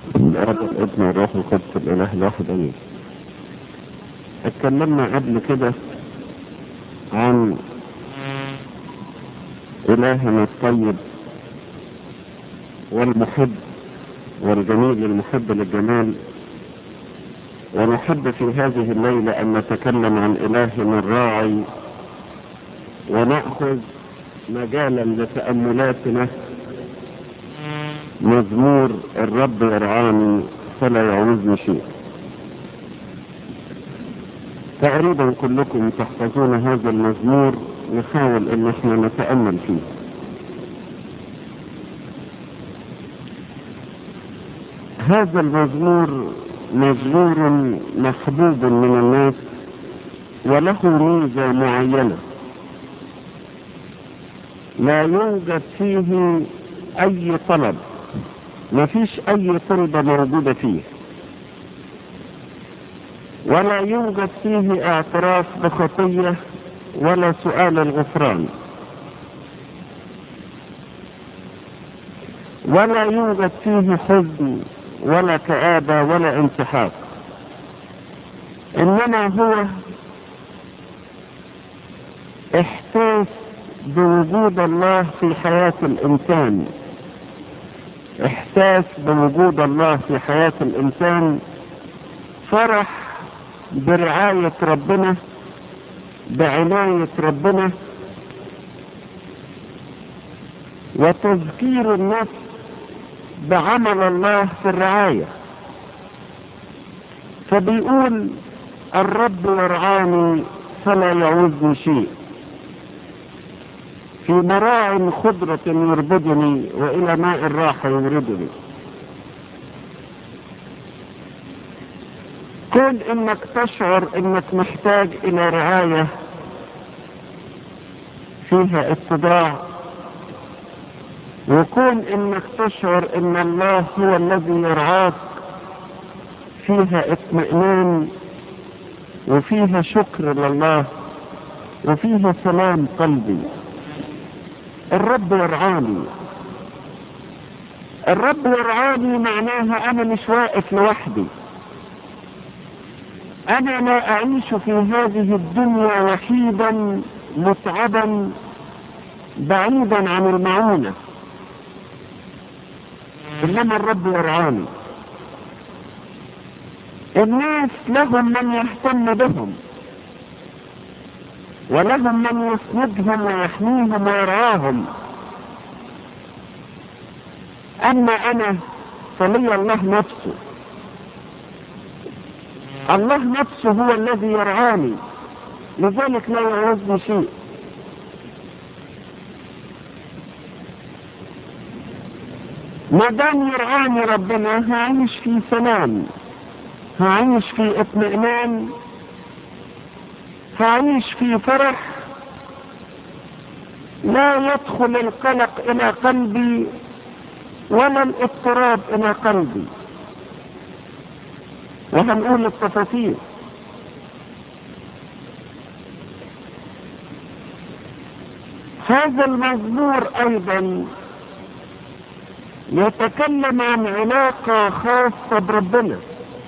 الاب الابن والروح القدس الاله الواحد امين اتكلمنا قبل كده عن الهنا الطيب والمحب والجميل المحب للجمال ونحب في هذه الليلة أن نتكلم عن إلهنا الراعي ونأخذ مجالا لتأملاتنا مزمور الرب يرعاني فلا يعوزني شيء تقريبا كلكم تحفظون هذا المزمور نحاول ان احنا نتأمل فيه هذا المزمور مزمور محبوب من الناس وله ميزة معينة لا يوجد فيه اي طلب ما فيش اي طلبة موجودة فيه ولا يوجد فيه اعتراف بخطية ولا سؤال الغفران ولا يوجد فيه حزن ولا كآبة ولا انتحاق انما هو احساس بوجود الله في حياة الانسان احساس بوجود الله في حياة الانسان فرح برعاية ربنا بعناية ربنا وتذكير النفس بعمل الله في الرعاية فبيقول الرب يرعاني فلا يعوزني شيء في مراع خضرة يربدني وإلى ماء الراحة يوردني كون انك تشعر انك محتاج الى رعاية فيها اتباع وكون انك تشعر ان الله هو الذي يرعاك فيها اطمئنان وفيها شكر لله وفيها سلام قلبي الرب يرعاني الرب يرعاني معناها انا مش واقف لوحدي انا لا اعيش في هذه الدنيا وحيدا متعبا بعيدا عن المعونة انما الرب يرعاني الناس لهم من يهتم بهم ولهم من يسندهم ويحميهم ويرعاهم اما انا فلي الله نفسه الله نفسه هو الذي يرعاني لذلك لا يعوزني شيء ما دام يرعاني ربنا هعيش في سلام هعيش في اطمئنان هعيش في فرح لا يدخل القلق الى قلبي ولا الاضطراب الى قلبي وهنقول التفاصيل هذا المزمور ايضا يتكلم عن علاقة خاصة بربنا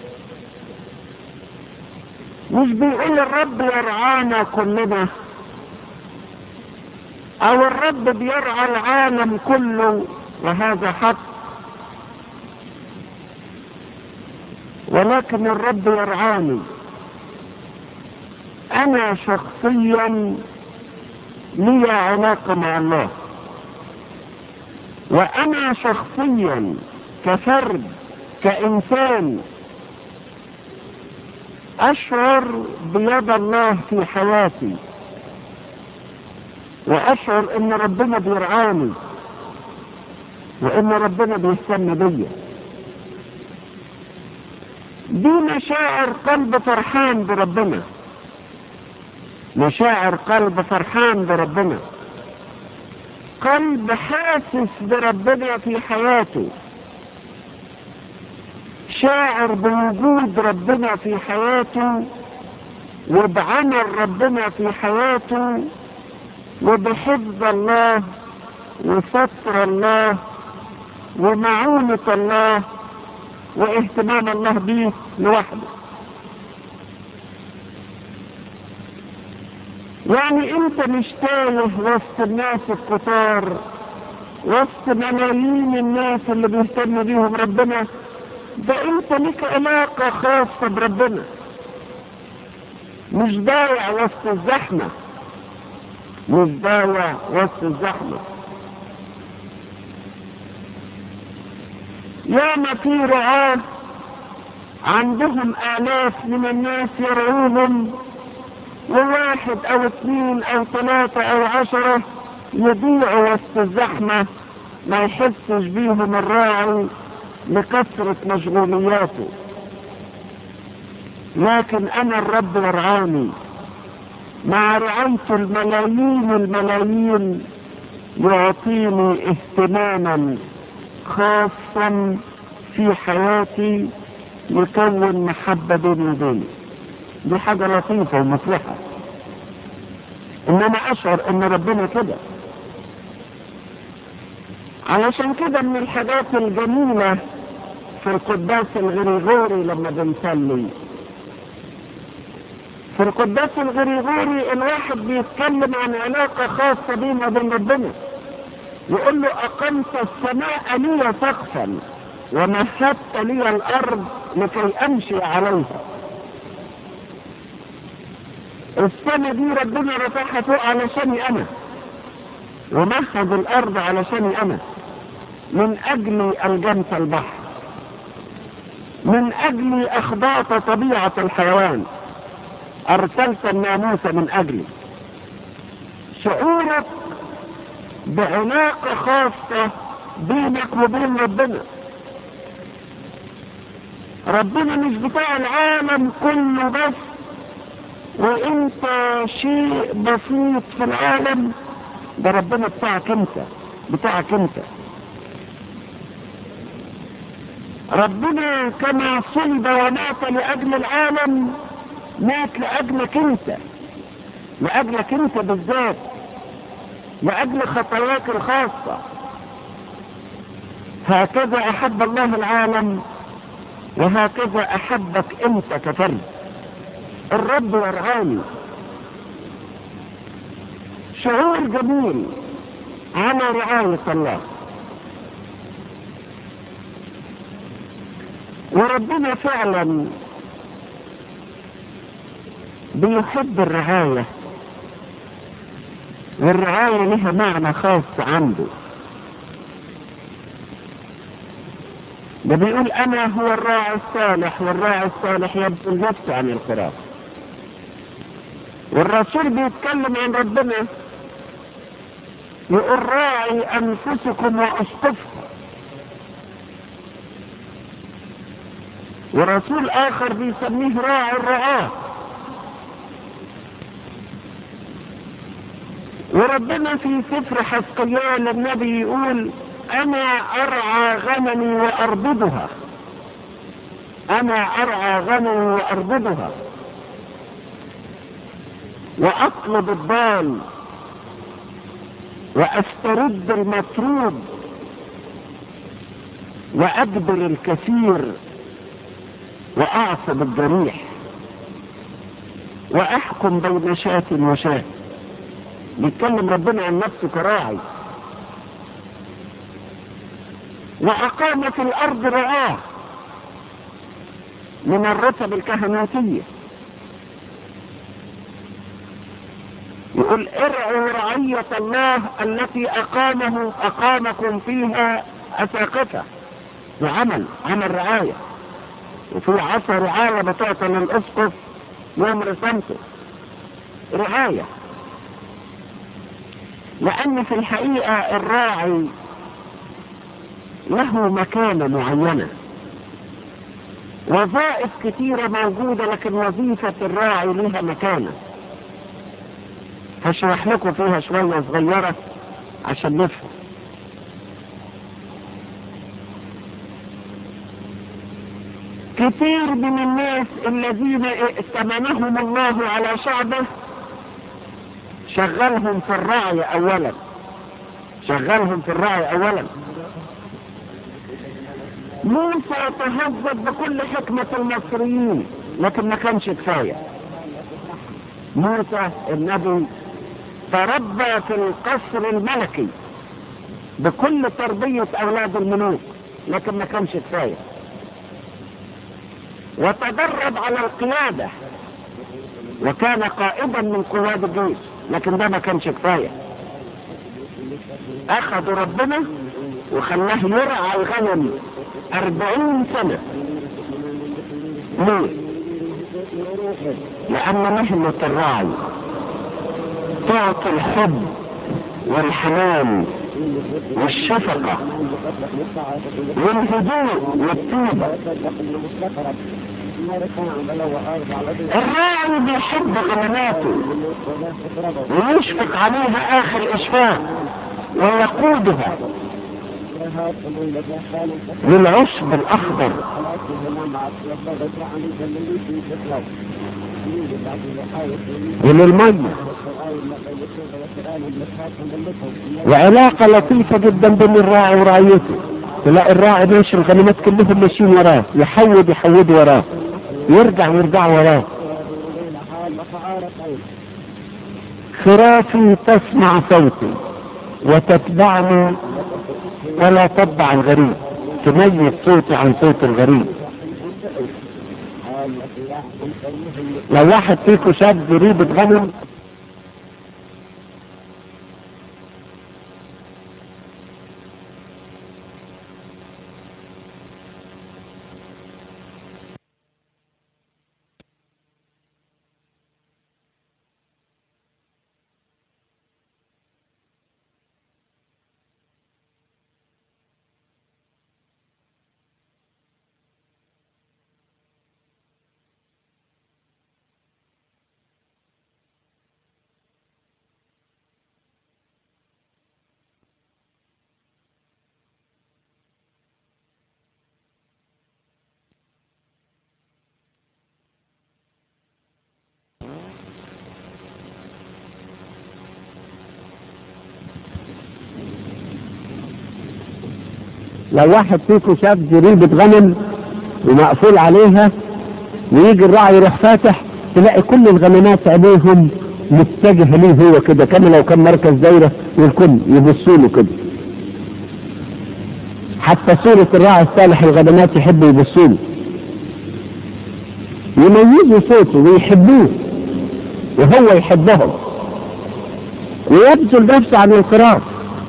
مش بيقول الرب يرعانا كلنا او الرب بيرعى العالم كله وهذا حق ولكن الرب يرعاني انا شخصيا لي علاقة مع الله وانا شخصيا كفرد كانسان اشعر بيد الله في حياتي واشعر ان ربنا بيرعاني وان ربنا بيهتم بيا دي مشاعر قلب فرحان بربنا مشاعر قلب فرحان بربنا قلب حاسس بربنا في حياته شاعر بوجود ربنا في حياته وبعمل ربنا في حياته وبحفظ الله وستر الله ومعونة الله واهتمام الله بيه لوحده يعني انت مش تايه وسط الناس الكتار وسط ملايين الناس اللي بيهتم بيهم ربنا ده انت لك علاقة خاصة بربنا مش ضايع وسط الزحمة مش ضايع وسط الزحمة ياما في رعاة عندهم آلاف من الناس يرعوهم وواحد أو اثنين أو ثلاثة أو عشرة يضيعوا وسط الزحمة ما يحسش بيهم الراعي لكثرة مشغولياته لكن أنا الرب يرعاني مع رعاية الملايين الملايين يعطيني اهتماما خاصا في حياتي يكون محبة بيني وبينه دي حاجة لطيفة ومفرحة ان انا اشعر ان ربنا كده علشان كده من الحاجات الجميلة في القداس الغريغوري لما بنصلي في القداس الغريغوري الواحد بيتكلم عن علاقة خاصة بينه وبين ربنا يقول له أقمت السماء لي سقفا ومهدت لي الأرض لكي أمشي عليها السماء دي ربنا رفعها فوق علشاني أنا ومهد الأرض علشاني أنا من أجل الجنس البحر من أجل أخباط طبيعة الحيوان أرسلت الناموس من أجلي شعورك بعلاقة خاصة بينك وبين ربنا ربنا مش بتاع العالم كله بس وانت شيء بسيط في العالم ده ربنا بتاعك انت بتاعك انت ربنا كما صلب ومات لأجل العالم مات لأجلك انت لأجلك انت بالذات لأجل خطاياك الخاصة هكذا أحب الله العالم وهكذا أحبك أنت كفرد الرب يرعاني شعور جميل على رعاية الله وربنا فعلا بيحب الرعاية والرعاية لها معنى خاص عنده ده بيقول انا هو الراعي الصالح والراعي الصالح يبذل نفسه عن الخراف والرسول بيتكلم عن ربنا يقول راعي انفسكم واسقفكم ورسول اخر بيسميه راعي الرعاه وربنا في سفر حسقيان النبي يقول انا ارعى غنمي واربضها انا ارعى غنمي واربضها واطلب الضال واسترد المطرود واجبر الكثير واعصب الجريح واحكم بين شاة وشاة بيتكلم ربنا عن نفسه كراعي وأقام في الأرض رعاه من الرتب الكهنوتية يقول ارعوا رعية الله التي أقامه أقامكم فيها أساقفة وعمل عمل رعاية وفي عصا رعاية بتعطى للأسقف يوم رسمته رعاية لأن في الحقيقة الراعي له مكانة معينة وظائف كثيرة موجودة لكن وظيفة الراعي لها مكانة هشرح لكم فيها شوية صغيرة عشان نفهم كثير من الناس الذين ائتمنهم الله على شعبه شغلهم في الرعي اولا شغلهم في الرعي اولا موسى تهذب بكل حكمة المصريين لكن ما كانش كفاية موسى النبي تربى في القصر الملكي بكل تربية أولاد الملوك لكن ما كانش كفاية وتدرب على القيادة وكان قائدا من قواد الجيش لكن ده ما كانش كفاية أخذوا ربنا وخلاه يرعى الغنم أربعين سنة ليه؟ لأن مهنة الراعي تعطي الحب والحنان والشفقة والهدوء والطيبة الراعي بيحب غنماته ويشفق عليها آخر إشفاق ويقودها للعشب الأخضر وللمية وعلاقة لطيفة جدا بين الراعي ورعيته تلاقي الراعي ماشي الغنمات كلهم ماشيين وراه يحود يحود وراه يرجع ويرجع وراه خرافي تسمع صوتي وتتبعني ولا تتبع الغريب تميز صوتي عن صوت الغريب لو واحد فيكم شاب ريبة غنم لو واحد فيكم شاف جريبة غنم ومقفول عليها ويجي الراعي يروح فاتح تلاقي كل الغنمات عينيهم متجهة ليه هو كده كما لو كان مركز دايرة والكل يبصوا له كده حتى صورة الراعي الصالح الغنمات يحبوا يبصوا له يميزوا صوته ويحبوه وهو يحبهم ويبذل نفسه عن القراءة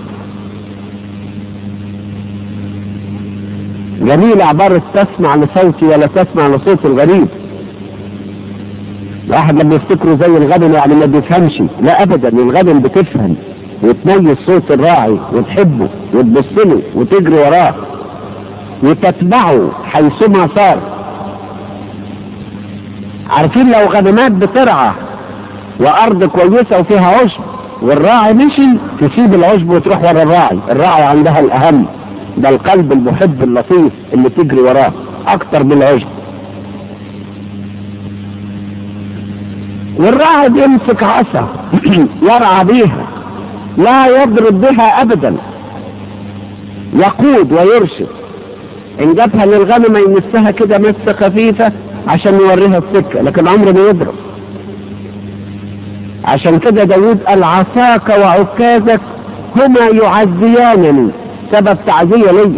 جميل عبارة تسمع لصوتي ولا تسمع لصوت الغريب واحد لما يفتكروا زي الغنم يعني ما بيفهمش لا ابدا الغنم بتفهم وتميز صوت الراعي وتحبه وتبص له وتجري وراه وتتبعه حيثما صار عارفين لو غنمات بترعى وارض كويسه وفيها عشب والراعي مشي تسيب العشب وتروح ورا الراعي الراعي عندها الاهم ده القلب المحب اللطيف اللي تجري وراه اكتر من العشب والراعي بيمسك عصا يرعى بيها لا يضرب بها ابدا يقود ويرشد ان جابها للغنمة يمسها كده مسة خفيفة عشان يوريها السكة لكن عمره ما يضرب عشان كده داود قال عصاك وعكازك هما يعزيانني سبب تعزية لي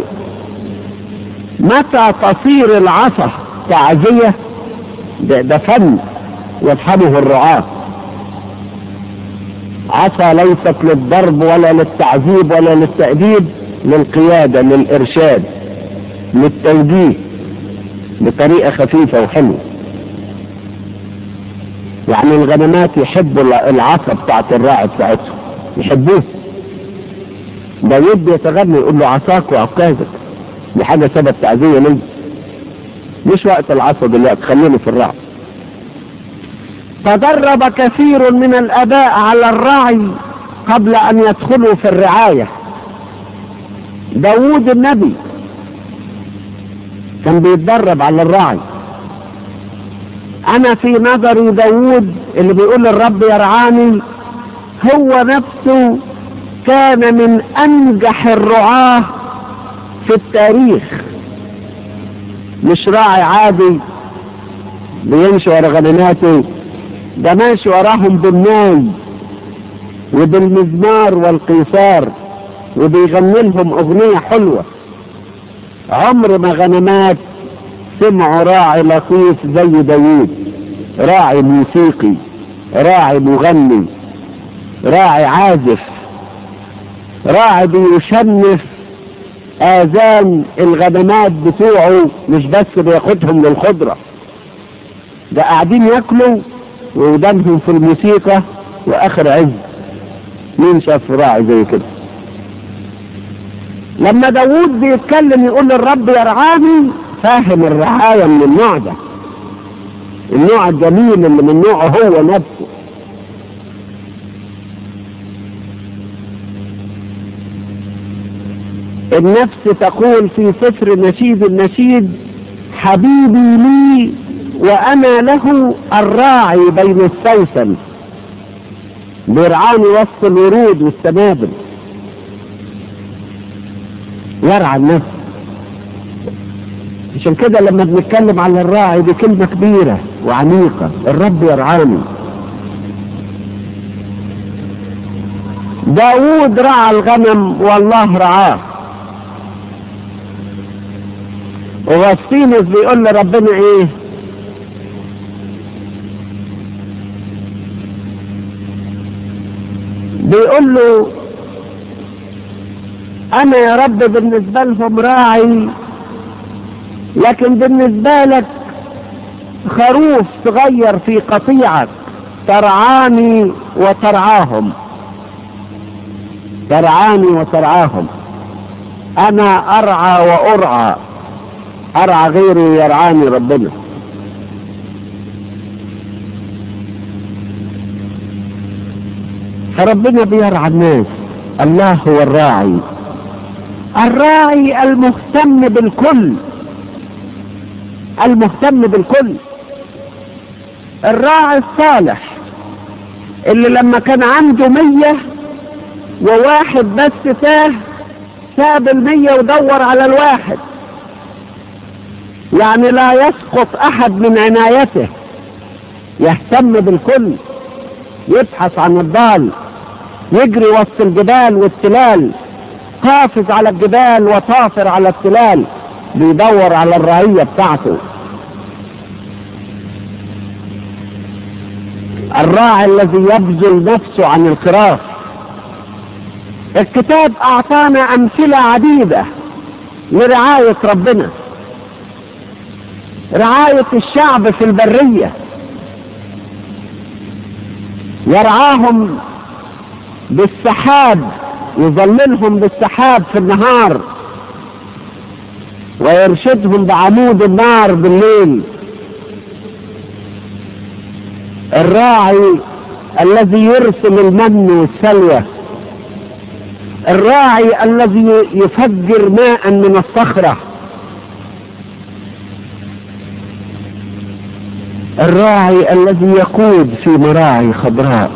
متى تصير العصا تعزية ده, ده فن يفهمه الرعاة عصا ليست للضرب ولا للتعذيب ولا للتأديب للقيادة للإرشاد للتوجيه بطريقة خفيفة وحلوة يعني الغنمات يحبوا العصا بتاعت الراعي بتاعتهم يحبوه داود يتغني يقول له عصاك وعكازك دي حاجة سبب تعزية لي مش وقت العصا دلوقتي خليني في الرعي تدرب كثير من الاباء على الرعي قبل ان يدخلوا في الرعاية داود النبي كان بيتدرب على الرعي انا في نظري داود اللي بيقول الرب يرعاني هو نفسه كان من انجح الرعاة في التاريخ مش راعي عادي بيمشي ورا غنماته ده ماشي وراهم بالناي وبالمزمار والقيثار وبيغني لهم اغنية حلوة عمر ما غنمات سمعوا راعي لطيف زي داوود راعي موسيقي راعي مغني راعي عازف راعي بيشنف آذان الغنمات بتوعه مش بس بياخدهم للخضرة ده قاعدين ياكلوا وودانهم في الموسيقى واخر عز مين شاف راعي زي كده لما داوود بيتكلم يقول للرب يرعاني فاهم الرعاية من النوع ده النوع الجميل اللي من نوعه هو نفسه النفس تقول في سفر نشيد النشيد حبيبي لي وانا له الراعي بين السوسن بيرعاني وسط الورود والسنابل يرعى النفس عشان كده لما بنتكلم على الراعي دي كلمة كبيرة وعميقة الرب يرعاني داود رعى الغنم والله رعاه وغسطينوس بيقول لربنا ايه بيقول له انا يا رب بالنسبة لهم راعي لكن بالنسبة لك خروف صغير في قطيعك ترعاني وترعاهم ترعاني وترعاهم انا ارعى وارعى ارعى غيري يرعاني ربنا فربنا بيرعى الناس الله هو الراعي الراعي المهتم بالكل المهتم بالكل الراعي الصالح اللي لما كان عنده مية وواحد بس تاه ساب المية ودور على الواحد يعني لا يسقط احد من عنايته يهتم بالكل يبحث عن الضال يجري وسط الجبال والتلال قافز على الجبال وطافر على التلال بيدور على الرعية بتاعته الراعي الذي يبذل نفسه عن الخراف الكتاب اعطانا امثلة عديدة لرعاية ربنا رعاية الشعب في البرية يرعاهم بالسحاب يظللهم بالسحاب في النهار ويرشدهم بعمود النار بالليل الراعي الذي يرسل المن والسلوى الراعي الذي يفجر ماء من الصخره الراعي الذي يقود في مراعي خضراء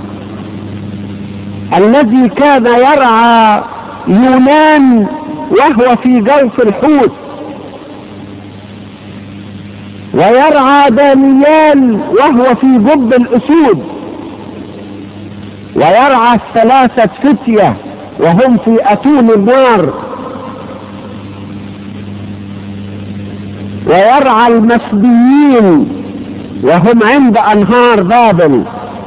الذي كان يرعى يونان وهو في جوف الحوت ويرعى دانيال وهو في جب الاسود ويرعى الثلاثة فتية وهم في اتون النار ويرعى المسبيين وهم عند انهار بابل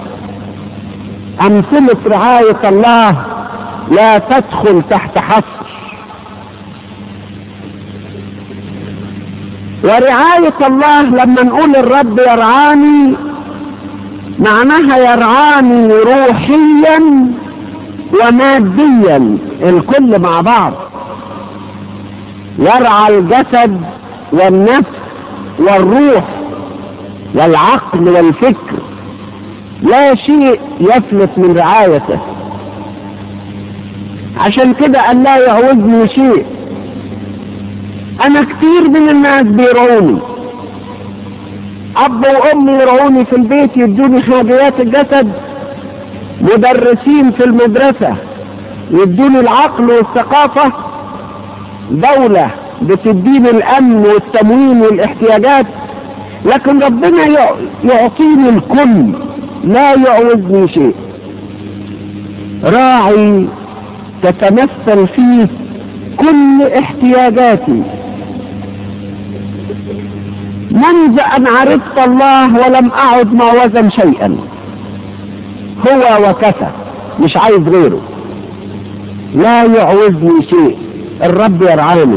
امثلة رعاية الله لا تدخل تحت حصر ورعاية الله لما نقول الرب يرعاني معناها يرعاني روحيا وماديا الكل مع بعض يرعى الجسد والنفس والروح والعقل والفكر لا شيء يفلت من رعايته عشان كده قال لا يعوزني شيء انا كتير من الناس بيرعوني اب وام يرعوني في البيت يدوني حاجيات الجسد مدرسين في المدرسة يدوني العقل والثقافة دولة بتديني الامن والتموين والاحتياجات لكن ربنا يعطيني الكل لا يعوزني شيء راعي تتمثل فيه كل احتياجاتي منذ ان عرفت الله ولم اعد معوزا شيئا هو وكفى مش عايز غيره لا يعوزني شيء الرب يرعاني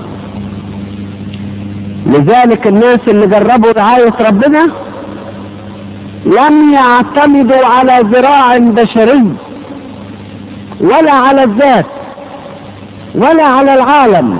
لذلك الناس اللي جربوا رعاية ربنا لم يعتمدوا على ذراع بشري ولا على الذات ولا على العالم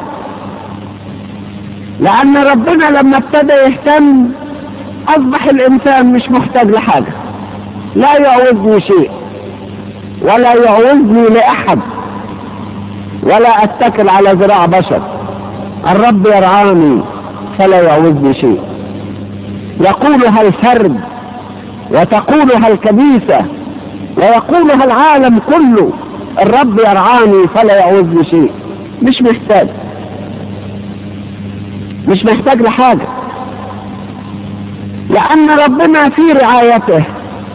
لأن ربنا لما ابتدى يهتم أصبح الإنسان مش محتاج لحاجة لا يعوزني شيء ولا يعوزني لأحد ولا أتكل على ذراع بشر الرب يرعاني فلا يعوزني شيء يقولها الفرد وتقولها الكنيسة ويقولها العالم كله الرب يرعاني فلا يعوزني شيء مش محتاج مش محتاج لحاجة لأن ربنا في رعايته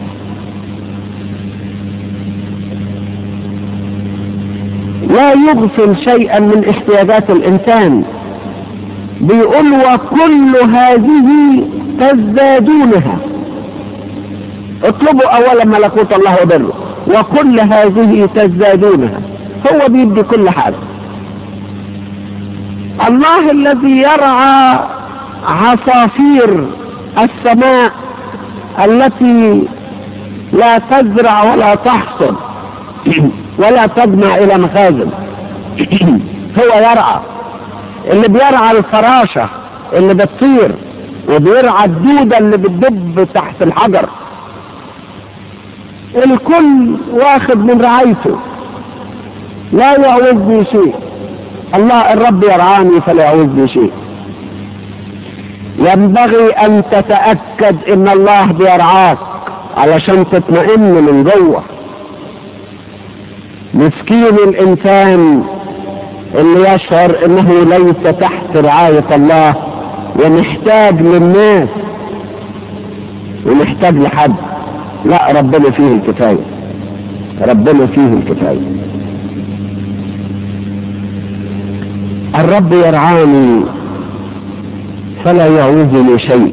لا يغفل شيئا من احتياجات الإنسان بيقول وكل هذه تزدادونها اطلبوا اولا ملكوت الله وبره وكل هذه تزدادونها هو بيدي كل حاجة الله الذي يرعى عصافير السماء التي لا تزرع ولا تحصد ولا تجمع الى مخازن هو يرعى اللي بيرعى الفراشة اللي بتطير وبيرعى الدودة اللي بتدب تحت الحجر الكل واخد من رعايته لا يعوزني شيء الله الرب يرعاني فلا يعوزني شيء ينبغي ان تتأكد ان الله بيرعاك علشان تطمئن من جوه مسكين الانسان اللي يشعر انه ليس تحت رعاية الله ومحتاج للناس ومحتاج لحد لا ربنا فيه الكفاية ربنا فيه الكفاية الرب يرعاني فلا يعوزني شيء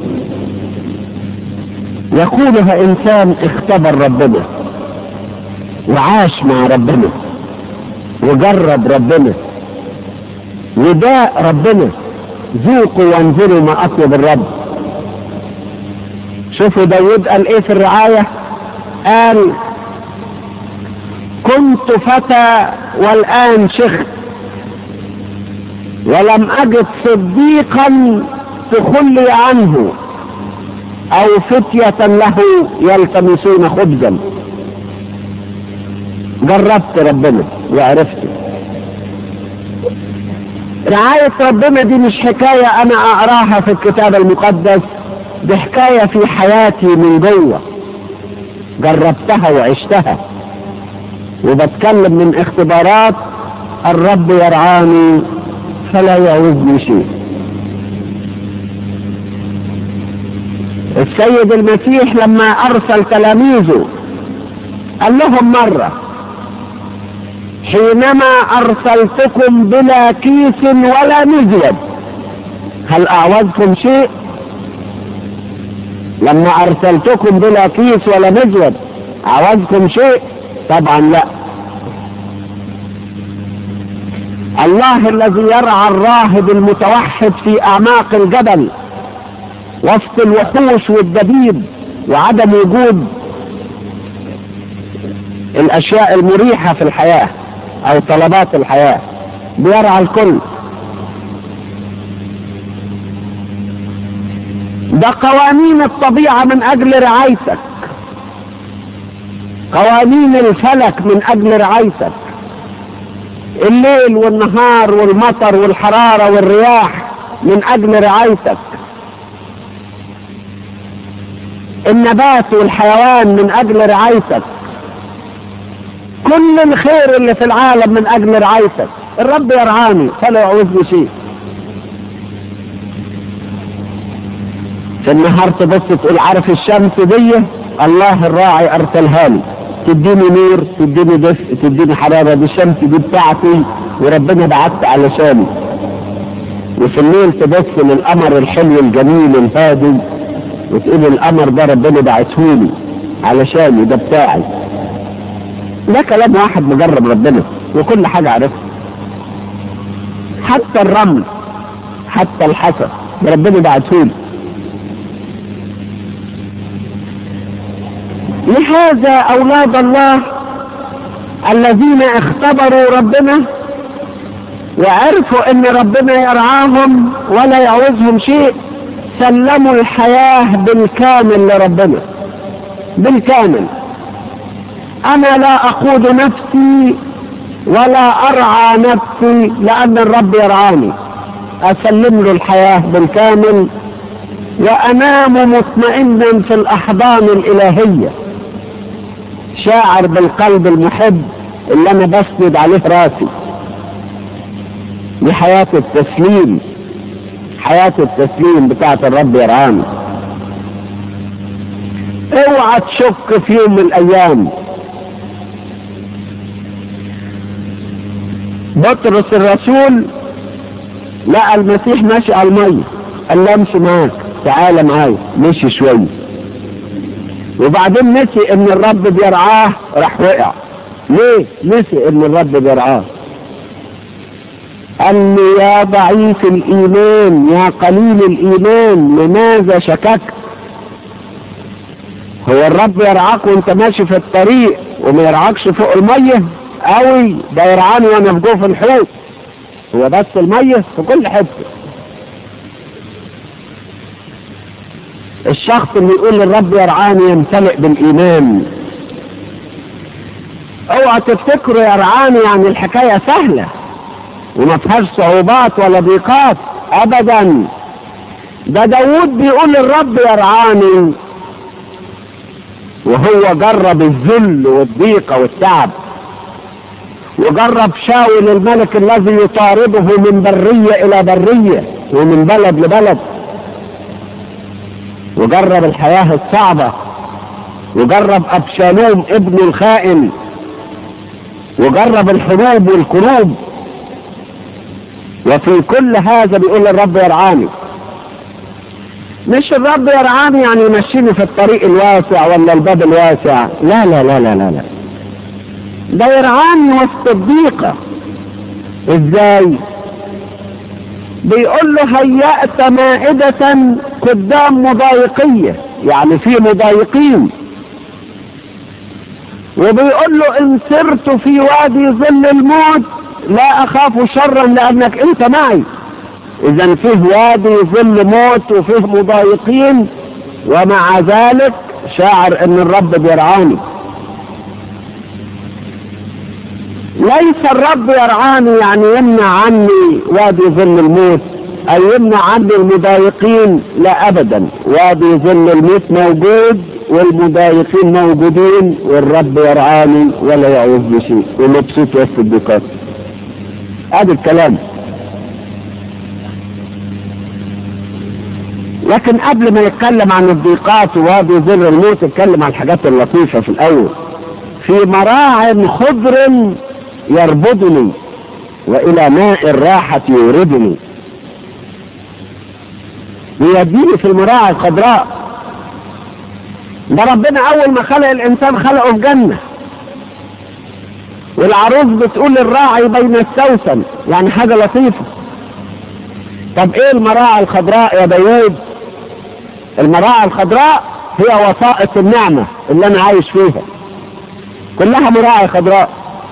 يقولها انسان اختبر ربنا وعاش مع ربنا وجرب ربنا نداء ربنا ذوقوا وانزلوا ما اطلب الرب شوفوا داود قال ايه في الرعاية قال كنت فتى والان شخت ولم اجد صديقا تخلي عنه او فتية له يلتمسون خبزا جربت ربنا وعرفته رعاية ربنا دي مش حكاية انا اقراها في الكتاب المقدس دي حكاية في حياتي من جوه جربتها وعشتها وبتكلم من اختبارات الرب يرعاني فلا يعوزني شيء السيد المسيح لما ارسل تلاميذه قال لهم مرة حينما ارسلتكم بلا كيس ولا مزود هل اعوزكم شيء لما ارسلتكم بلا كيس ولا مزود اعوزكم شيء طبعا لا الله الذي يرعى الراهب المتوحد في اعماق الجبل وسط الوحوش والدبيب وعدم وجود الاشياء المريحة في الحياة او طلبات الحياة بيرعى الكل ده قوانين الطبيعة من اجل رعايتك قوانين الفلك من اجل رعايتك الليل والنهار والمطر والحرارة والرياح من اجل رعايتك النبات والحيوان من اجل رعايتك كل الخير اللي في العالم من اجل رعايتك الرب يرعاني فلا يعوزني شيء في النهار تبص تقول عارف الشمس دي الله الراعي ارسلها لي تديني نور تديني دفء تديني حراره دي الشمس دي بتاعتي وربنا بعت علشاني وفي الليل تبص للقمر الحلو الجميل الهادي وتقول القمر ده ربنا بعتهولي علشاني ده بتاعي ده كلام واحد مجرب ربنا وكل حاجة عرفها حتى الرمل حتى الحسن ده ربنا بعتهولي لهذا أولاد الله الذين اختبروا ربنا وعرفوا ان ربنا يرعاهم ولا يعوزهم شيء سلموا الحياة بالكامل لربنا بالكامل انا لا اقود نفسي ولا ارعى نفسي لان الرب يرعاني اسلم له الحياة بالكامل وانام مطمئنا في الاحضان الالهية شاعر بالقلب المحب اللي انا بسند عليه راسي دي حياة التسليم حياة التسليم بتاعت الرب يرعانا اوعى تشك في يوم من الايام بطرس الرسول لقى المسيح ماشي على المية قال له امشي معاك تعالى معايا مشي شوية وبعدين نسي ان الرب بيرعاه راح وقع ليه نسي ان الرب بيرعاه قال لي يا ضعيف الايمان يا قليل الايمان لماذا شككت هو الرب يرعاك وانت ماشي في الطريق وما يرعاكش فوق الميه قوي ده يرعاني وانا في جوف الحوت هو بس الميه في كل حته الشخص اللي يقول للرب يرعاني يمتلئ بالايمان اوعى تفتكروا يرعاني يعني الحكايه سهله وما فيهاش صعوبات ولا ضيقات ابدا ده داود بيقول للرب يرعاني وهو جرب الذل والضيقه والتعب وجرب شاول الملك الذي يطارده من بريه الى بريه ومن بلد لبلد وجرب الحياه الصعبه وجرب ابشالوم ابن الخائن وجرب الحروب والكروب وفي كل هذا بيقول الرب يرعاني مش الرب يرعاني يعني يمشيني في الطريق الواسع ولا الباب الواسع لا لا لا لا لا, لا. ده يرعاني وسط الضيقة ازاي بيقول له هيأت مائدة قدام مضايقية يعني في مضايقين وبيقول له ان سرت في وادي ظل الموت لا اخاف شرا لانك انت معي اذا فيه وادي ظل موت وفيه مضايقين ومع ذلك شاعر ان الرب بيرعاني ليس الرب يرعاني يعني يمنع عني وادي ظل الموت أي يمنع عني المضايقين لا أبدا وادي ظل الموت موجود والمضايقين موجودين والرب يرعاني ولا يعوز بشيء ومبسوط وسط الضيقات هذا الكلام لكن قبل ما يتكلم عن الضيقات ووادي ظل الموت يتكلم عن الحاجات اللطيفة في الأول في مراع خضر يربضني والى ماء الراحة يوردني بيديني في المراعي الخضراء ده ربنا اول ما خلق الانسان خلقه في جنة والعروس بتقول للراعي بين السوسن يعني حاجة لطيفة طب ايه المراعي الخضراء يا داوود المراعي الخضراء هي وسائط النعمة اللي انا عايش فيها كلها مراعي خضراء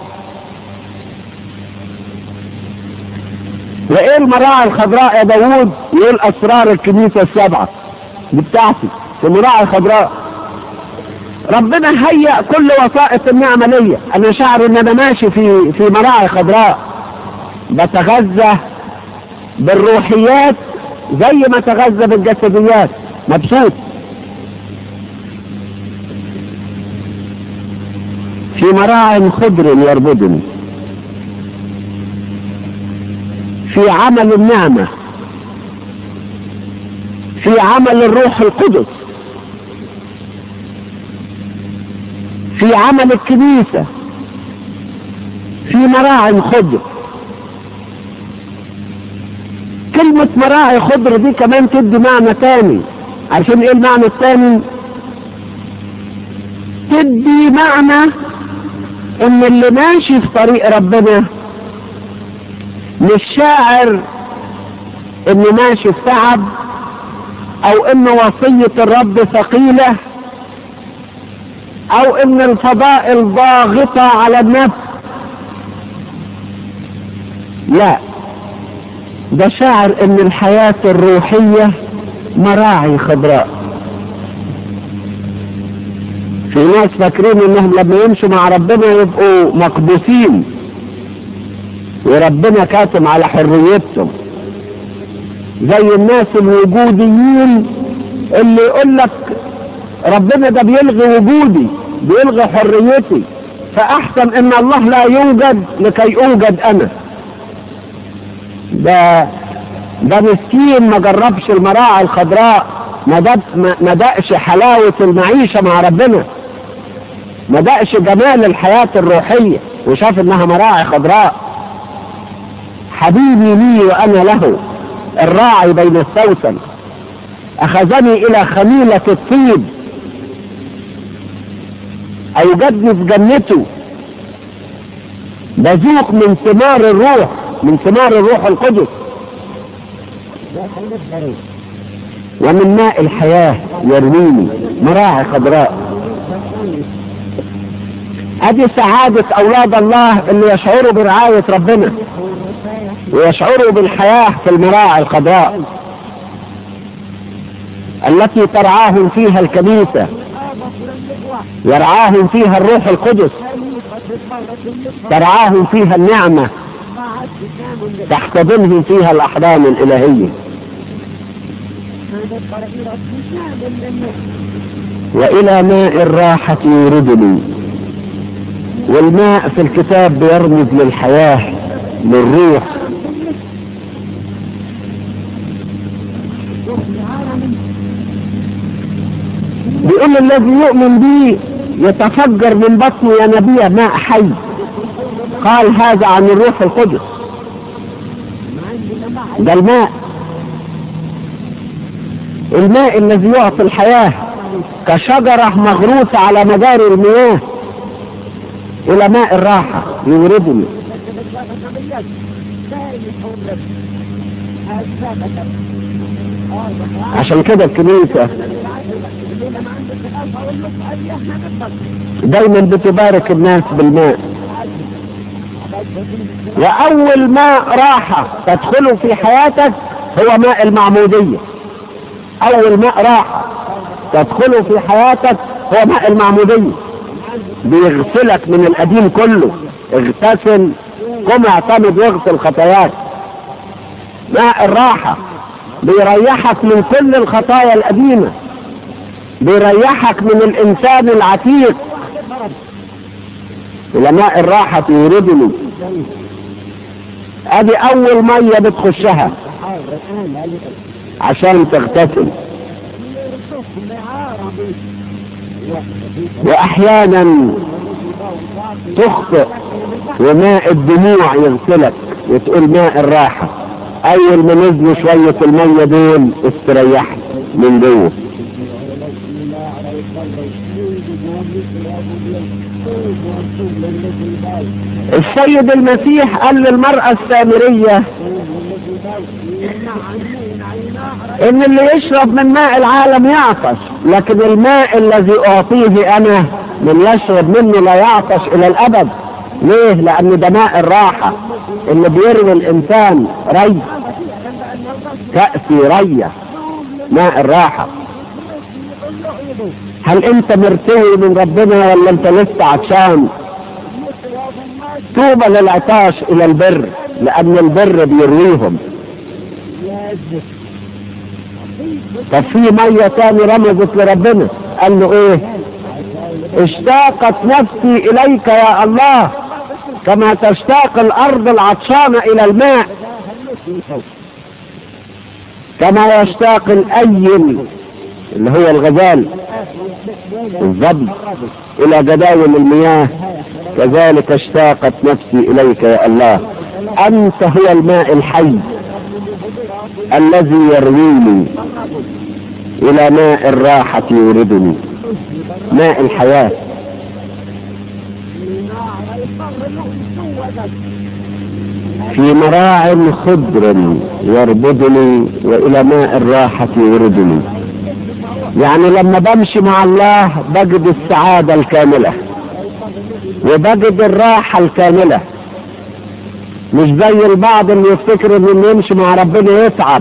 وايه المراعي الخضراء يا داوود يقول اسرار الكنيسه السبعه دي بتاعتي في مراعي خضراء ربنا هيأ كل وسائط النعمة ليا انا شعر ان انا ماشي في في مراعي خضراء بتغذى بالروحيات زي ما تغذى بالجسديات مبسوط في مراع خضر يربدني في عمل النعمة في عمل الروح القدس في عمل الكنيسة في مراعي خضر كلمة مراعي خضر دي كمان تدي معنى تاني عشان ايه المعنى التاني تدي معنى ان اللي ماشي في طريق ربنا مش شاعر انه ماشي في تعب او ان وصية الرب ثقيلة او ان الفضائل ضاغطة على النفس لا ده شاعر ان الحياة الروحية مراعي خضراء في ناس فاكرين انهم لما يمشوا مع ربنا يبقوا مقدوسين وربنا كاتم على حريتهم زي الناس الوجوديين اللي يقول لك ربنا ده بيلغي وجودي بيلغي حريتي فاحسن ان الله لا يوجد لكي اوجد انا ده ده مسكين ما جربش المراعي الخضراء ما دق- ما- ما دقش حلاوة المعيشة مع ربنا ما دقش جمال الحياة الروحية وشاف انها مراعي خضراء حبيبي لي وانا له الراعي بين السوسن اخذني الى خميلة الطيب اوجدني في جنته بذوق من ثمار الروح من ثمار الروح القدس ومن ماء الحياة يرويني مراعي خضراء ادي سعادة اولاد الله اللي يشعروا برعاية ربنا ويشعروا بالحياة في المراعي الخضراء التي ترعاهم فيها الكنيسة يرعاهم فيها الروح القدس ترعاهم فيها النعمة تحتضنهم فيها الأحضان الإلهية وإلى ماء الراحة يوردني والماء في الكتاب بيرمز للحياة للروح بيقول الذي يؤمن بي يتفجر من بطنه ينابيع ماء حي قال هذا عن الروح القدس ده الماء الماء الذي يعطي الحياة كشجرة مغروسة على مجاري المياه إلى ماء الراحة يوردني عشان كده الكنيسة دايما بتبارك الناس بالماء وأول ماء راحة تدخله في حياتك هو ماء المعمودية أول ماء راحة تدخله في حياتك هو ماء المعمودية بيغسلك من القديم كله اغتسل قم اعتمد واغسل خطاياك ماء الراحة بيريحك من كل الخطايا القديمة بيريحك من الإنسان العتيق إلى ماء الراحة يوردني ادي اول مية بتخشها عشان تغتسل واحيانا تخطئ وماء الدموع يغسلك وتقول ماء الراحة اول ما نزلوا شوية المية دول استريحت من جوه السيد المسيح قال للمرأة السامرية ان اللي يشرب من ماء العالم يعطش لكن الماء الذي اعطيه انا من يشرب منه لا يعطش الى الابد ليه لان ده ماء الراحة اللي بيروي الانسان ري كأسي رية ماء الراحة هل انت مرتوي من ربنا ولا انت لسه عطشان طوبى للعطاش الى البر لان البر بيرويهم طب في مية تاني رمزت لربنا قال له ايه اشتاقت نفسي اليك يا الله كما تشتاق الارض العطشانة الى الماء كما يشتاق الأيل اللي هو الغزال الظبي إلى جداول المياه كذلك اشتاقت نفسي إليك يا الله أنت هو الماء الحي الذي يرويني إلى ماء الراحة يوردني ماء الحياة في مراع خضر يربدني وإلى ماء الراحة يوردني يعني لما بمشي مع الله بجد السعادة الكاملة وبجد الراحة الكاملة مش زي البعض اللي يفتكر انه يمشي مع ربنا يتعب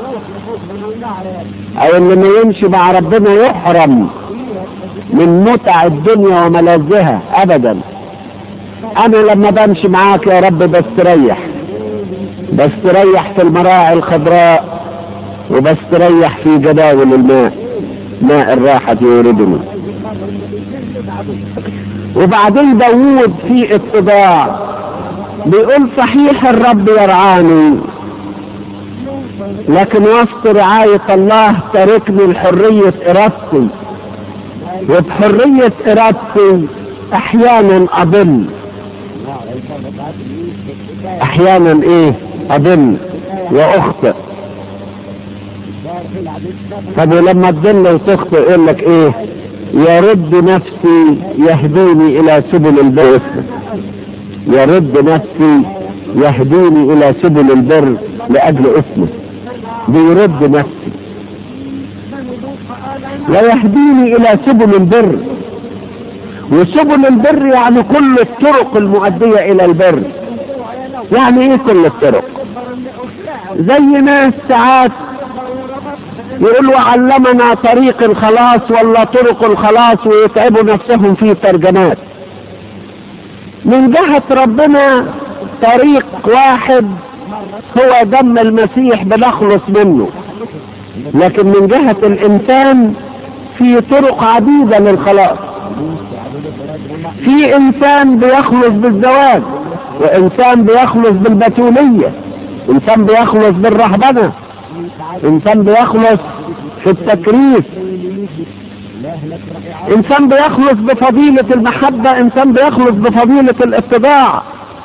او ان لما يمشي مع ربنا يحرم من متع الدنيا وملذها ابدا انا لما بمشي معاك يا رب بستريح بستريح في المراعي الخضراء وبستريح في جداول الماء ماء الراحة يوردني وبعدين داوود في اتباع بيقول صحيح الرب يرعاني لكن وسط رعاية الله تركني لحرية إرادتي وبحرية إرادتي أحيانا أضل أحيانا إيه أضل وأخطئ طب ولما تضل وتخطئ يقول لك إيه يرد نفسي يهديني إلى سبل البر يرد نفسي يهديني إلى سبل البر لأجل اسمه بيرد نفسي ويهديني إلى سبل البر وسبل البر يعني كل الطرق المؤدية إلى البر يعني إيه كل الطرق زي ناس ساعات يقولوا علمنا طريق الخلاص ولا طرق الخلاص ويتعبوا نفسهم في ترجمات من جهة ربنا طريق واحد هو دم المسيح بنخلص منه لكن من جهة الإنسان في طرق عديدة للخلاص في إنسان بيخلص بالزواج وإنسان بيخلص بالبتولية إنسان بيخلص بالرهبنة إنسان بيخلص في التكريس إنسان بيخلص بفضيلة المحبة إنسان بيخلص بفضيلة الاتباع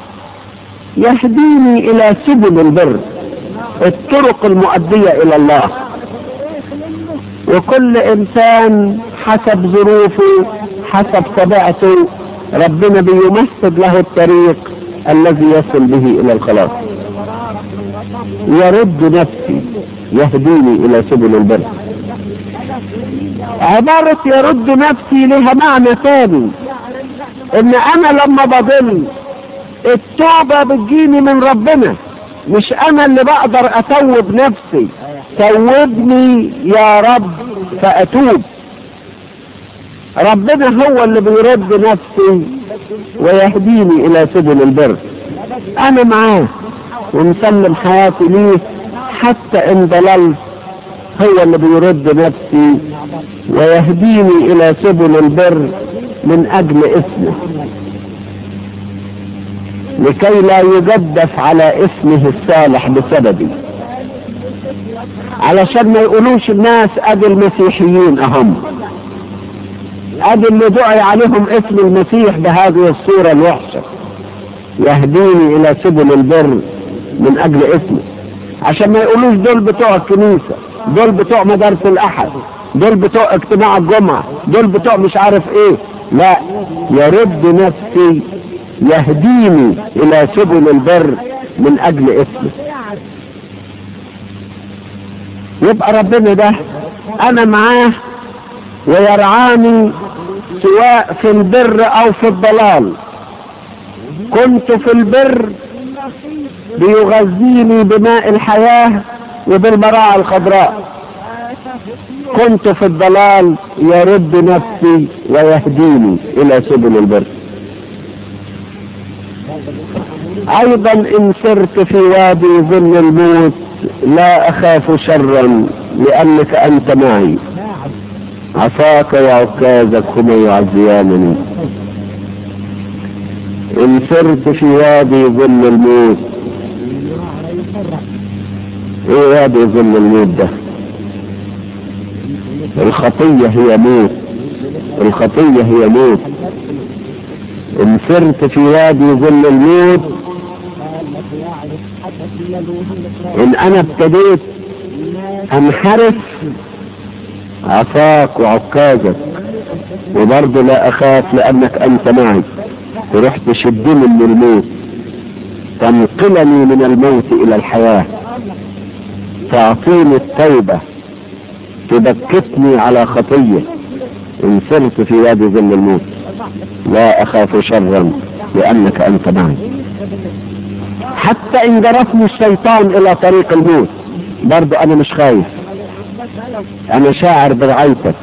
يهديني إلى سبل البر الطرق المؤدية إلى الله وكل إنسان حسب ظروفه حسب طبيعته ربنا بيمهد له الطريق الذي يصل به إلى الخلاص يرد نفسي يهديني إلى سبل البر عبارة يرد نفسي لها معنى ثاني ان انا لما بضل التوبة بتجيني من ربنا مش انا اللي بقدر اتوب نفسي توبني يا رب فاتوب ربنا هو اللي بيرد نفسي ويهديني الى سبل البر انا معاه ومسلم حياتي ليه حتى ان ضللت هو اللي بيرد نفسي ويهديني الى سبل البر من اجل اسمه لكي لا يجدف على اسمه الصالح بسببي علشان ما يقولوش الناس ادي المسيحيين اهم ادي اللي دعي عليهم اسم المسيح بهذه الصورة الوحشة يهديني الى سبل البر من اجل اسمه عشان ما يقولوش دول بتوع الكنيسة دول بتوع مدارس الاحد دول بتوع اجتماع الجمعة دول بتوع مش عارف ايه لا يرد نفسي يهديني الى سبل البر من اجل اسمه يبقى ربنا ده انا معاه ويرعاني سواء في البر او في الضلال كنت في البر بيغذيني بماء الحياة وبالمراعي الخضراء كنت في الضلال يرد نفسي ويهديني الى سبل البر ايضا ان سرت في وادي ظل الموت لا اخاف شرا لانك انت معي عصاك وعكازك هما يعزيانني ان سرت في وادي ظل الموت ايه وادي ظل الموت ده الخطية هي موت الخطية هي موت ان سرت في وادي ظل الموت ان انا ابتديت انحرف عصاك وعكازك وبرضه لا اخاف لانك انت معي تروح تشدني من الموت تنقلني من الموت الى الحياة تعطيني التوبة تبكتني على خطية ان سرت في وادي ظل الموت لا اخاف شرا لانك انت معي حتى ان جرفني الشيطان الى طريق الموت برضو انا مش خايف انا شاعر برعايتك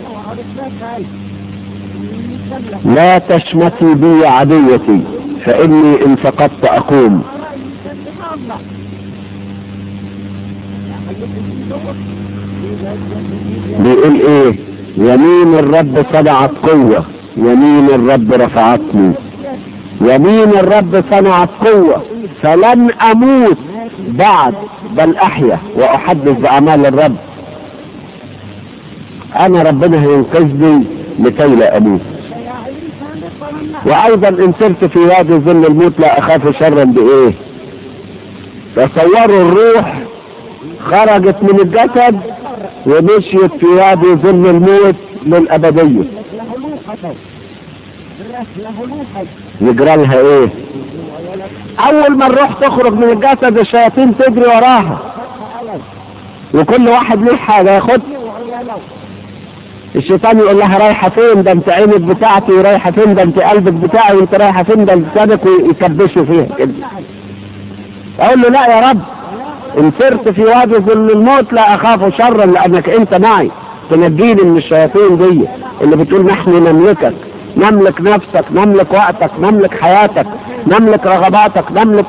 لا تشمتي بي عدوتي فاني ان سقطت اقوم بيقول ايه يمين الرب صنعت قوة يمين الرب رفعتني يمين الرب صنعت قوة فلن اموت بعد بل احيا واحدث باعمال الرب انا ربنا هينقذني لكي لا اموت وايضا ان سرت في وادي ظل الموت لا اخاف شرا بايه تصوروا الروح خرجت من الجسد ومشيت في وادي ظل الموت للابديه يجرى لها ايه اول ما الروح تخرج من الجسد الشياطين تجري وراها وكل واحد ليه حاجه ياخد الشيطان يقول لها رايحه فين ده انت عينك بتاعتي ورايحه فين ده انت قلبك بتاعي وانت رايحه فين ده لسانك ويكبشوا فيها كده اقول له لا يا رب ان سرت في وادي ظل الموت لا اخاف شرا لانك انت معي تنجيني من الشياطين دي اللي بتقول نحن نملكك نملك نفسك نملك وقتك نملك حياتك نملك رغباتك نملك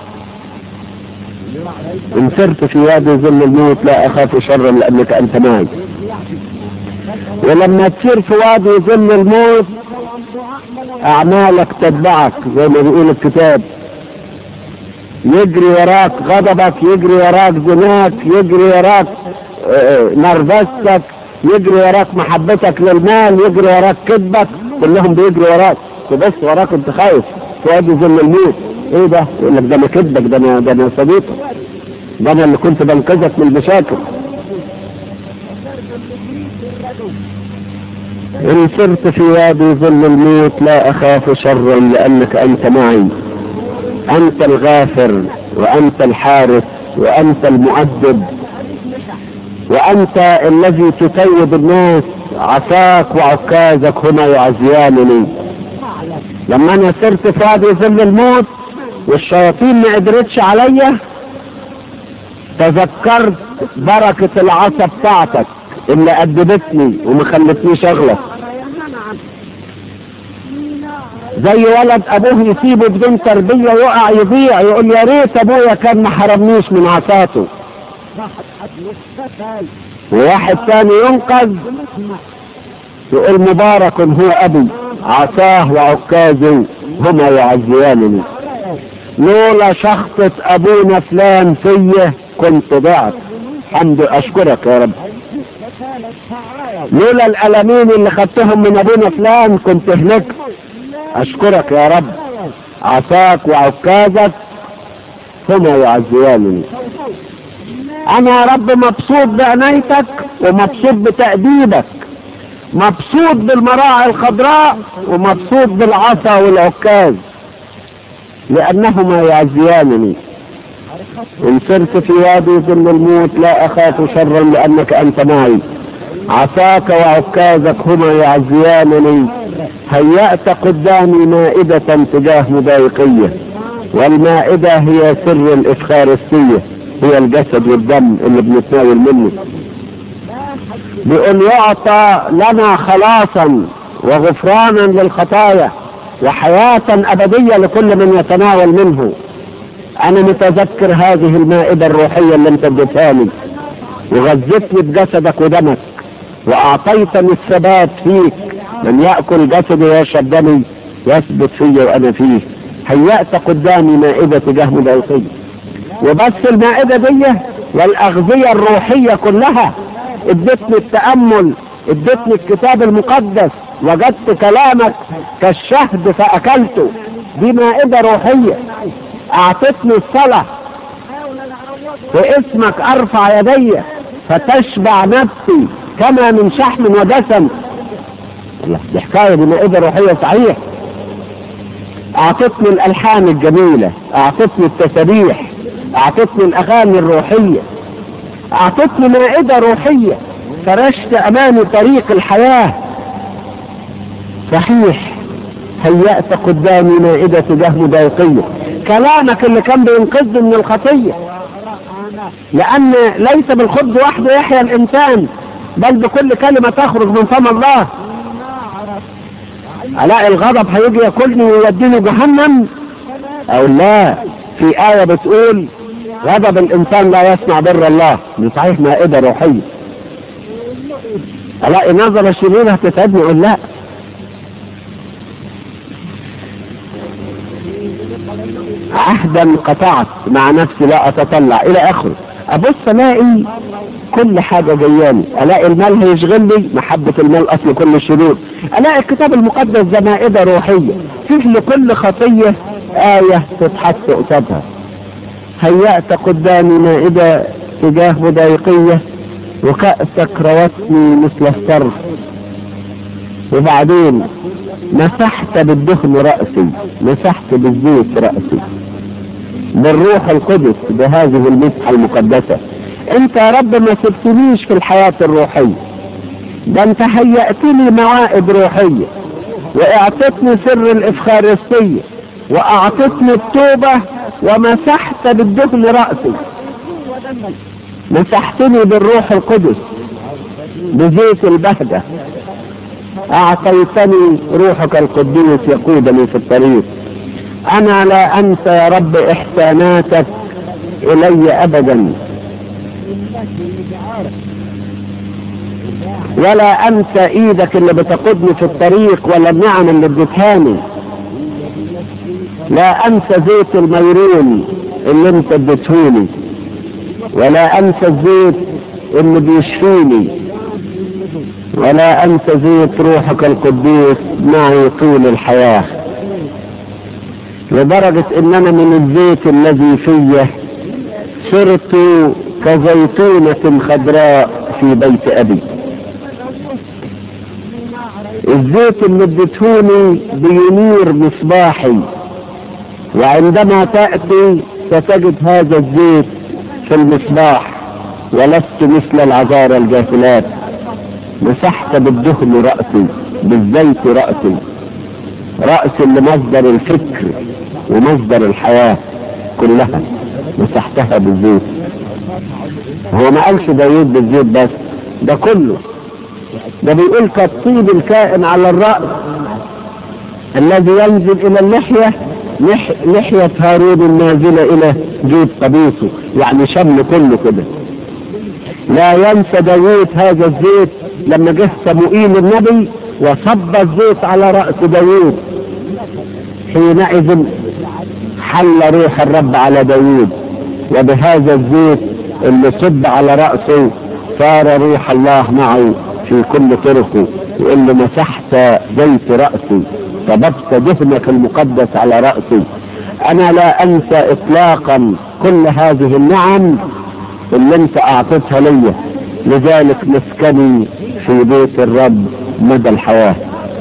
ان سرت في وادي ظل الموت لا اخاف شرا لانك انت معي ولما تسير في وادي ظل الموت اعمالك تتبعك زي ما بيقول الكتاب يجري وراك غضبك يجري وراك زناك يجري وراك نرفزتك يجري وراك محبتك للمال يجري وراك كذبك كلهم بيجري وراك تبص وراك انت خايف في وادي ظل الموت ايه ده يقول لك ده انا كذبك ده انا ده انا صديقك ده انا اللي كنت بنقذك من المشاكل إن سرت في وادي ظل الموت لا أخاف شرا لأنك أنت معي أنت الغافر وأنت الحارس وأنت المؤدب وأنت الذي تتوب الناس عصاك وعكازك هما يعزيانني لما أنا سرت في وادي ظل الموت والشياطين ما قدرتش عليا تذكرت بركة العصا بتاعتك اللي أدبتني وما خلتنيش أغلط زي ولد أبوه يسيبه بدون تربية ويقع يضيع يقول يا ريت أبويا كان ما حرمنيش من عصاته وواحد تاني ينقذ يقول مبارك هو أبي عصاه وعكازه هما يعزيانني لولا شخصة أبونا فلان فيه كنت ضعت حمد أشكرك يا رب لولا الألمين اللي خدتهم من أبونا فلان كنت هلكت أشكرك يا رب عصاك وعكازك هما يعزيانني أنا يا رب مبسوط بعنايتك ومبسوط بتأديبك مبسوط بالمراعي الخضراء ومبسوط بالعصا والعكاز لأنهما يعزيانني إن سرت في وادي ظل الموت لا أخاف شرا لأنك أنت معي عصاك وعكازك هما يعزيانني هيأت قدامي مائدة تجاه مضايقية والمائدة هي سر الإفخارستية هي الجسد والدم اللي بنتناول منه بأن يعطى لنا خلاصا وغفرانا للخطايا وحياة أبدية لكل من يتناول منه أنا متذكر هذه المائدة الروحية اللي أنت اديتها لي وغذتني بجسدك ودمك وأعطيتني الثبات فيك من يأكل جسدي ويشرب دمي يثبت فيا وأنا فيه هيأت قدامي مائدة تجاه مضايقية وبس المائدة دي والأغذية الروحية كلها ادتني التأمل ادتني الكتاب المقدس وجدت كلامك كالشهد فأكلته دي مائدة روحية أعطتني الصلاة واسمك أرفع يدي فتشبع نفسي كما من شحم ودسم الله دي حكاية دي مائدة روحية صحيح أعطتني الألحان الجميلة أعطتني التسابيح أعطتني الأغاني الروحية أعطتني مائدة روحية فرشت أمامي طريق الحياة صحيح هيأت قدامي مائدة تجاه مضايقية كلامك اللي كان بينقذني من الخطية لأن ليس بالخبز وحده يحيا الإنسان بل بكل كلمة تخرج من فم الله ألاقي الغضب هيجي ياكلني ويوديني جهنم أو لا في آية بتقول غضب الإنسان لا يصنع بر الله دي صحيح مائدة روحية ألاقي نظرة شريرة هتتعبني أقول لا عهدا قطعت مع نفسي لا أتطلع إلى آخره أبص ألاقي كل حاجة جياني ألاقي المال هيشغلني محبة المال أصل كل الشرور ألاقي الكتاب المقدس ده مائدة روحية فيه لكل خطية آية تتحط قصادها هيأت قدامي مائدة تجاه مضايقية وكأسك روتني مثل الصرف وبعدين مسحت بالدهن رأسي مسحت بالزيت رأسي بالروح القدس بهذه المسحة المقدسة انت يا رب ما سبتنيش في الحياة الروحية ده انت هيأتني موائد روحية واعطتني سر الافخارستية واعطتني التوبة ومسحت بالدهن رأسي مسحتني بالروح القدس بزيت البهجة اعطيتني روحك القدوس يقودني في الطريق انا لا انسى يا رب احساناتك الي ابدا ولا انسى ايدك اللي بتقودني في الطريق ولا النعم اللي اديتهاني لا انسى زيت الميرون اللي انت اديتهولي ولا انسى الزيت اللي بيشفيني ولا انسى زيت روحك القدوس معي طول الحياة لدرجة ان انا من الزيت الذي فيه صرت كزيتونة خضراء في بيت ابي الزيت اللي اديتهوني بينير مصباحي وعندما تأتي ستجد هذا الزيت في المصباح ولست مثل العذارى الجاهلات مسحت بالدهن رأسي بالزيت رأسي رأس لمصدر الفكر ومصدر الحياة كلها مسحتها بالزيت هو ما قالش داوود بالزيت بس ده كله ده بيقول كالطيب الكائن على الرأس الذي ينزل إلى اللحية لح... لحية هارون النازلة إلى جيب قميصه يعني شمل كله كده لا ينسى داوود هذا الزيت لما جه صموئيل النبي وصب الزيت على رأس داوود حينئذ حل روح الرب على داوود وبهذا الزيت اللي صب على رأسه صار روح الله معه في كل طرقه يقول له مسحت زيت رأسي صببت دهنك المقدس على رأسي أنا لا أنسى إطلاقا كل هذه النعم اللي أنت أعطيتها لي لذلك مسكني في بيت الرب مدى الحياة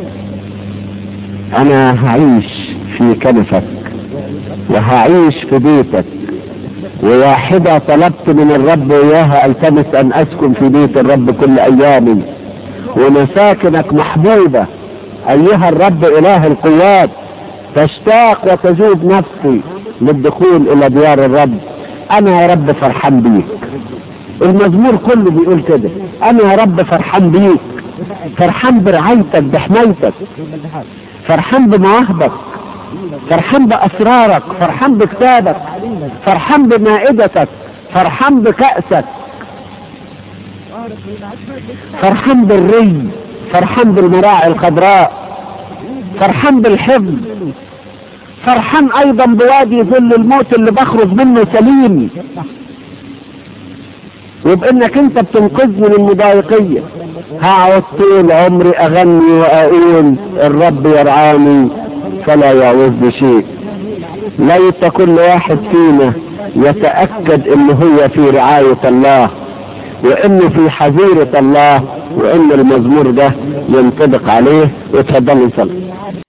أنا هعيش في كنفك وهعيش في بيتك وواحدة طلبت من الرب إياها التمس أن أسكن في بيت الرب كل أيامي ومساكنك محبوبة أيها الرب إله القوات تشتاق وتجود نفسي للدخول إلى ديار الرب أنا يا رب فرحان بيك المزمور كله بيقول كده أنا يا رب فرحان بيك فرحان برعايتك بحمايتك فرحان بمواهبك فرحان بأسرارك فرحان بكتابك فرحان بمائدتك فرحان بكأسك فرحان بالري فرحان بالمراعي الخضراء فرحان بالحفظ فرحان ايضا بوادي ظل الموت اللي بخرج منه سليم وبانك انت بتنقذني من المضايقية هقعد طول عمري اغني واقول الرب يرعاني فلا يعوزني شيء ليت كل واحد فينا يتأكد ان هو في رعاية الله وانه في حظيرة الله وان المزمور ده ينطبق عليه وتفضلوا نصلي